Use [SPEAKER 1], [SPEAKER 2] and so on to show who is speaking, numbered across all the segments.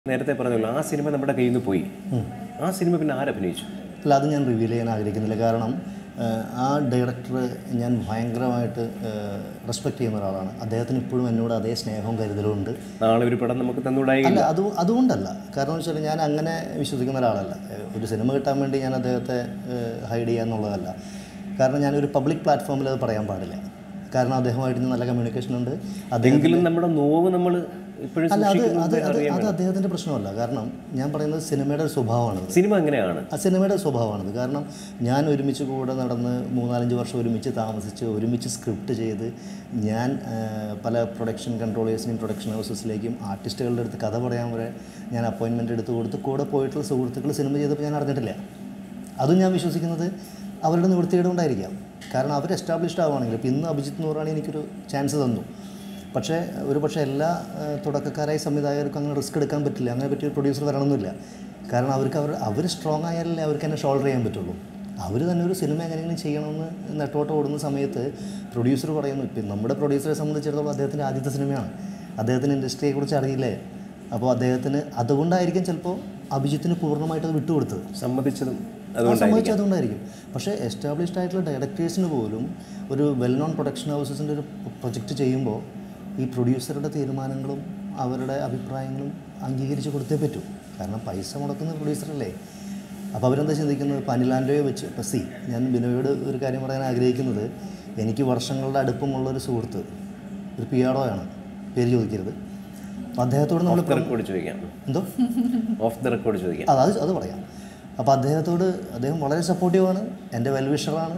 [SPEAKER 1] നേരത്തെ പറഞ്ഞല്ലോ ആ സിനിമ നമ്മുടെ കയ്യിൽ നിന്ന് പോയി ആ സിനിമ പിന്നെ ആരഭിനയിച്ചു
[SPEAKER 2] അല്ല അത് ഞാൻ റിവീൽ ചെയ്യാൻ ആഗ്രഹിക്കുന്നില്ല കാരണം ഏഹ്, ആ ഡയറക്ടർ ഞാൻ ഭയങ്കരമായിട്ട് റെസ്പെക്ട് ചെയ്യുന്ന ഒരാളാണ് അദ്ദേഹത്തിന് ഇപ്പോഴും എന്നോട് അതേ സ്നേഹവും കരുതലും ഉണ്ട്
[SPEAKER 1] നാളെ ഒരു പടം നമുക്ക് തന്നുകൂടായി
[SPEAKER 2] അല്ല അത് അതുകൊണ്ടല്ല കാരണം എന്ന് വെച്ചാൽ ഞാൻ അങ്ങനെ വിശ്വസിക്കുന്ന ഒരാളല്ല ഏഹ്, ഒരു സിനിമ കിട്ടാൻ വേണ്ടി ഞാൻ അദ്ദേഹത്തെ ഹൈഡ് ചെയ്യുക എന്നുള്ളതല്ല കാരണം ഞാനൊരു പബ്ലിക് പ്ലാറ്റ്ഫോമിൽ അത് പറയാൻ പാടില്ല കാരണം അദ്ദേഹമായിട്ട് ഇന്ന് നല്ല കമ്മ്യൂണിക്കേഷൻ ഉണ്ട് അദ്ദേഹം
[SPEAKER 1] എങ്കിലും നമ്മുടെ നോവ് നമ്മൾ ഇപ്പോഴും
[SPEAKER 2] അല്ല അത്
[SPEAKER 1] സൂക്ഷിക്കുന്നത്
[SPEAKER 2] അത് അത് അത് അദ്ദേഹത്തിൻ്റെ പ്രശ്നമല്ല കാരണം ഞാൻ പറയുന്നത് സിനിമയുടെ ഒരു സ്വഭാവമാണത്
[SPEAKER 1] സിനിമ എങ്ങനെയാണ്
[SPEAKER 2] ആ സിനിമയുടെ സ്വഭാവമാണത് കാരണം ഞാൻ ഒരുമിച്ച് കൂടെ നടന്ന് മൂന്നാലഞ്ച് വർഷം ഒരുമിച്ച് താമസിച്ച് ഒരുമിച്ച് സ്ക്രിപ്റ്റ് ചെയ്ത് ഞാൻ ആ, പല പ്രൊഡക്ഷൻ കൺട്രോളേഴ്സിനെയും പ്രൊഡക്ഷൻ ഹൗസസിലേക്കും ആർട്ടിസ്റ്റുകളുടെ അടുത്ത് കഥ പറയാൻ വരെ ഞാൻ അപ്പോയിൻമെൻറ്റ് എടുത്ത് കൊടുത്ത് കൂടെ പോയിട്ടുള്ള സുഹൃത്തുക്കൾ സിനിമ ചെയ്തപ്പോൾ ഞാൻ അറിഞ്ഞിട്ടില്ല അതും ഞാൻ വിശ്വസിക്കുന്നത് അവരുടെ നിവൃത്തിയുടെ കൊണ്ടായിരിക്കാം കാരണം അവർ എസ്റ്റാബ്ലിഷ്ഡ് ആവുകയാണെങ്കിൽ ഇപ്പോൾ ഇന്ന് അഭിജിത്ത് നൂറാണെങ്കിൽ എനിക്കൊരു ചാൻസ് തന്നു പക്ഷേ ഒരു പക്ഷേ എല്ലാ ആ, തുടക്കക്കാരായ സംവിധായകർക്കും അങ്ങനെ റിസ്ക് എടുക്കാൻ പറ്റില്ല അങ്ങനെ പറ്റിയ ഒരു പ്രൊഡ്യൂസർ വരണമെന്നില്ല കാരണം അവർക്ക് അവർ അവർ സ്ട്രോങ് ആയാലല്ലേ അവർക്ക് തന്നെ ഷോൾഡർ ചെയ്യാൻ പറ്റുള്ളൂ അവർ തന്നെ ഒരു സിനിമ എങ്ങനെയെങ്കിലും ചെയ്യണമെന്ന് നെട്ടോട്ട് ഓടുന്ന സമയത്ത് പ്രൊഡ്യൂസർ പറയുന്നു ഇപ്പം നമ്മുടെ പ്രൊഡ്യൂസറെ സംബന്ധിച്ചിടത്തോളം അദ്ദേഹത്തിൻ്റെ ആദ്യത്തെ സിനിമയാണ് അദ്ദേഹത്തിന് ഇൻഡസ്ട്രിയെക്കുറിച്ച് അറിയില്ലേ അപ്പോൾ അദ്ദേഹത്തിന് അതുകൊണ്ടായിരിക്കും ചിലപ്പോൾ അഭിജിത്തിന് പൂർണ്ണമായിട്ട് അത് വിട്ടുകൊടുത്തത്
[SPEAKER 1] സമ്മതിച്ചതും
[SPEAKER 2] അത്
[SPEAKER 1] അതുകൊണ്ടായിരിക്കും
[SPEAKER 2] സംഭവിച്ചത് അതുകൊണ്ടായിരിക്കും പക്ഷേ എസ്റ്റാബ്ലിഷ്ഡ് ആയിട്ടുള്ള ഡയറക്ടേഴ്സിന് പോലും ഒരു വെൽ നോൺ പ്രൊഡക്ഷൻ ഹൗസസിൻ്റെ ഒരു പ്രൊജക്റ്റ് ചെയ്യുമ്പോൾ ഈ പ്രൊഡ്യൂസറുടെ തീരുമാനങ്ങളും അവരുടെ അഭിപ്രായങ്ങളും അംഗീകരിച്ച് കൊടുത്തേ പറ്റൂ കാരണം പൈസ മുടക്കുന്ന പ്രൊഡ്യൂസറല്ലേ അപ്പോൾ അവരെന്താ ചിന്തിക്കുന്നത് ഇപ്പോൾ അനിലാൻഡോയെ വെച്ച് ഇപ്പോൾ സി ഞാൻ ബിനോയോട് ഒരു കാര്യം പറയാൻ ആഗ്രഹിക്കുന്നത് എനിക്ക് വർഷങ്ങളുടെ അടുപ്പമുള്ള ഒരു സുഹൃത്ത് ഒരു പി ആണ് പേര് ചോദിക്കരുത് അപ്പോൾ അദ്ദേഹത്തോട് നമ്മൾ
[SPEAKER 1] ഓഫ് ദ റെക്കോർഡ് ചോദിക്കാം
[SPEAKER 2] എന്തോ
[SPEAKER 1] ഓഫ് ദ റെക്കോർഡ് ചോദിക്കാം
[SPEAKER 2] അത് അത് അത് പറയാം അപ്പോൾ അദ്ദേഹത്തോട് അദ്ദേഹം വളരെ സപ്പോർട്ടീവാണ് എൻ്റെ വെൽവിഷറാണ്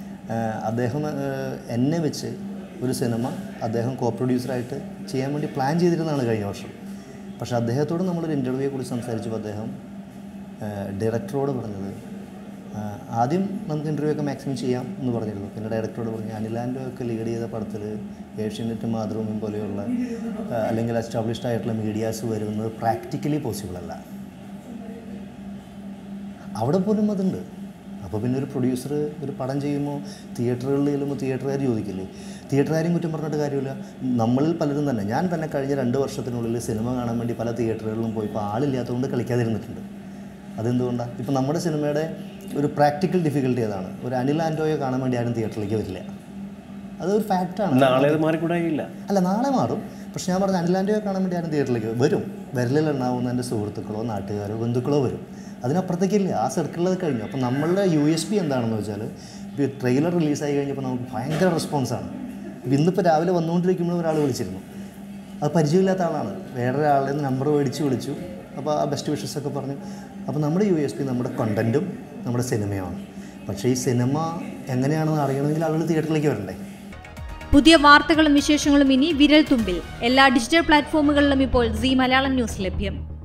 [SPEAKER 2] അദ്ദേഹം ഏഹ്, എന്നെ വെച്ച് ഒരു സിനിമ അദ്ദേഹം കോ പ്രൊഡ്യൂസറായിട്ട് ചെയ്യാൻ വേണ്ടി പ്ലാൻ ചെയ്തിരുന്നതാണ് കഴിഞ്ഞ വർഷം പക്ഷേ അദ്ദേഹത്തോട് നമ്മളൊരു ഇൻ്റർവ്യൂയെ കുറിച്ച് സംസാരിച്ചപ്പോൾ അദ്ദേഹം ഡയറക്ടറോട് പറഞ്ഞത് ഏഹ്, ആദ്യം നമുക്ക് ഇൻ്റർവ്യൂ ഒക്കെ മാക്സിമം ചെയ്യാം എന്ന് പറഞ്ഞിരുന്നു പിന്നെ ഡയറക്ടറോട് പറഞ്ഞു അനിലാൻഡോ ഒക്കെ ലീഡ് ചെയ്ത പടത്തിൽ ഏഷ്യനെറ്റ് മാതൃഭൂമി പോലെയുള്ള ഏഹ്, അല്ലെങ്കിൽ എസ്റ്റാബ്ലിഷ്ഡ് ആയിട്ടുള്ള മീഡിയാസ് വരുന്നത് പ്രാക്ടിക്കലി പോസിബിൾ അല്ല അവിടെ പോലും അതുണ്ട് അപ്പോൾ പിന്നെ ഒരു പ്രൊഡ്യൂസർ ഒരു പടം ചെയ്യുമ്പോൾ തിയേറ്ററുകളിൽ ചെല്ലുമ്പോൾ തിയേറ്ററുകാർ ചോദിക്കില്ലേ തിയേറ്ററുകാരും കുറ്റം പറഞ്ഞിട്ട് കാര്യമില്ല നമ്മളിൽ പലരും തന്നെ ഞാൻ തന്നെ കഴിഞ്ഞ രണ്ട് വർഷത്തിനുള്ളിൽ സിനിമ കാണാൻ വേണ്ടി പല തിയേറ്ററുകളിലും പോയി ഇപ്പോൾ ആളില്ലാത്തതുകൊണ്ട് കളിക്കാതിരുന്നിട്ടുണ്ട് അതെന്തുകൊണ്ടാണ് ഇപ്പോൾ നമ്മുടെ സിനിമയുടെ ഒരു പ്രാക്ടിക്കൽ ഡിഫിക്കൽട്ടി അതാണ് ഒരു അനിൽ ആൻഡോയെ കാണാൻ വേണ്ടി ആരും തിയേറ്ററിലേക്ക് വരില്ല അതൊരു ഫാക്റ്റാണ്
[SPEAKER 1] നാളെ അത് മാറിക്കൂടായില്ല
[SPEAKER 2] അല്ല നാളെ മാറും പക്ഷെ ഞാൻ പറഞ്ഞ അനിലാൻഡോയെ കാണാൻ വേണ്ടി ആരും തിയേറ്ററിലേക്ക് വരും വിരലിലുണ്ടാവുന്ന എൻ്റെ സുഹൃത്തുക്കളോ നാട്ടുകാരോ ബന്ധുക്കളോ വരും അതിനപ്പുറത്തേക്കില്ല ആ സർക്കിളിൽ അത് കഴിഞ്ഞു അപ്പോൾ നമ്മളുടെ യു എസ് പി എന്താണെന്ന് വെച്ചാൽ ഇപ്പോൾ ട്രെയിലർ റിലീസായി കഴിഞ്ഞപ്പോൾ നമുക്ക് ഭയങ്കര റെസ്പോൺസാണ് ഇപ്പം ഇന്നിപ്പോൾ രാവിലെ വന്നുകൊണ്ടിരിക്കുമ്പോൾ ഒരാൾ വിളിച്ചിരുന്നു അത് പരിചയമില്ലാത്ത ആളാണ് വേറൊരാളുടെ നമ്പർ മേടിച്ച് വിളിച്ചു അപ്പോൾ ആ ബെസ്റ്റ് വിഷസ് ഒക്കെ പറഞ്ഞു അപ്പോൾ നമ്മുടെ യു എസ് പി നമ്മുടെ കണ്ടൻറ്റും നമ്മുടെ സിനിമയാണ് പക്ഷേ ഈ സിനിമ എങ്ങനെയാണെന്ന് അറിയണമെങ്കിൽ ആളുകൾ തിയേറ്ററിലേക്ക് വരണ്ടേ
[SPEAKER 3] പുതിയ വാർത്തകളും വിശേഷങ്ങളും ഇനി വിരൽ തുമ്പിൽ എല്ലാ ഡിജിറ്റൽ പ്ലാറ്റ്ഫോമുകളിലും ഇപ്പോൾ സി മലയാളം ന്യൂസ് ലഭ്യം